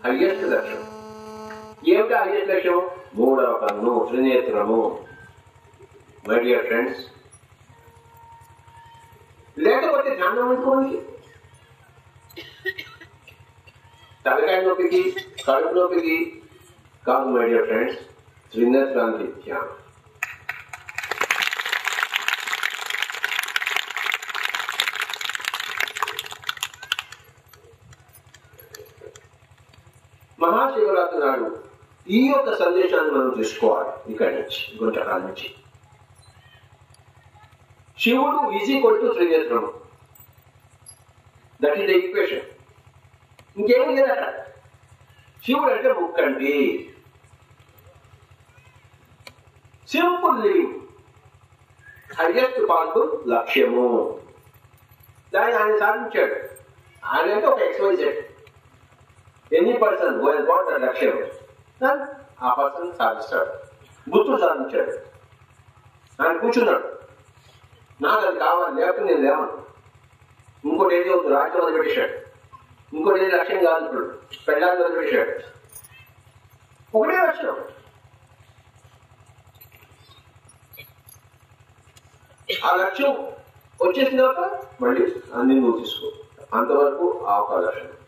highest లక్ష్యం ఏమిటి highest లక్ష్యం మూడవ కన్ను త్రినేత్రము మై డియర్ ఫ్రెండ్స్ లేకపోతే ధ్యానం అనుకోండి తలకాయ నొప్పికి కడుపు నొప్పికి కాదు మై డియర్ ఫ్రెండ్స్ త్రినేత్రానికి ధ్యానం మహాశివరాత్రి నాడు ఈ యొక్క సందేశాన్ని మనం తీసుకోవాలి ఇక్కడి నుంచి గుంటకాల నుంచి శివుడు ఈజ్ ఈక్వల్ టు త్రినేత్రము దట్ ఈస్ ద ఈక్వేషన్ ఇంకేం లేదట శివుడు అంటే ముక్కండి సింపుల్ లివింగ్ హైయెస్ట్ పాయింట్ లక్ష్యము దాన్ని ఆయన సాధించాడు ఆయన అంటే ఒక X Y Z any person who has got that లక్ష్యం then ఆ పర్సన్ సాధిస్తాడు బుద్ధుడు సాధించాడు ఆయన కూర్చున్నాడు నాకు అది కావాలి లేకపోతే నేను లేవను ఇంకోటి ఏదో వద్దు రాజ్యం వదిలిపెట్టాడు ఇంకోటి ఏది లక్ష్యం కాదు ఇప్పుడు పెళ్ళాన్ని వదిలిపెట్టాడు ఒకటే లక్ష్యం ఆ లక్ష్యం వచ్చేసిన తర్వాత మళ్ళీ అన్ని నువ్వు తీసుకో అంతవరకు ఆ ఒక లక్ష్యం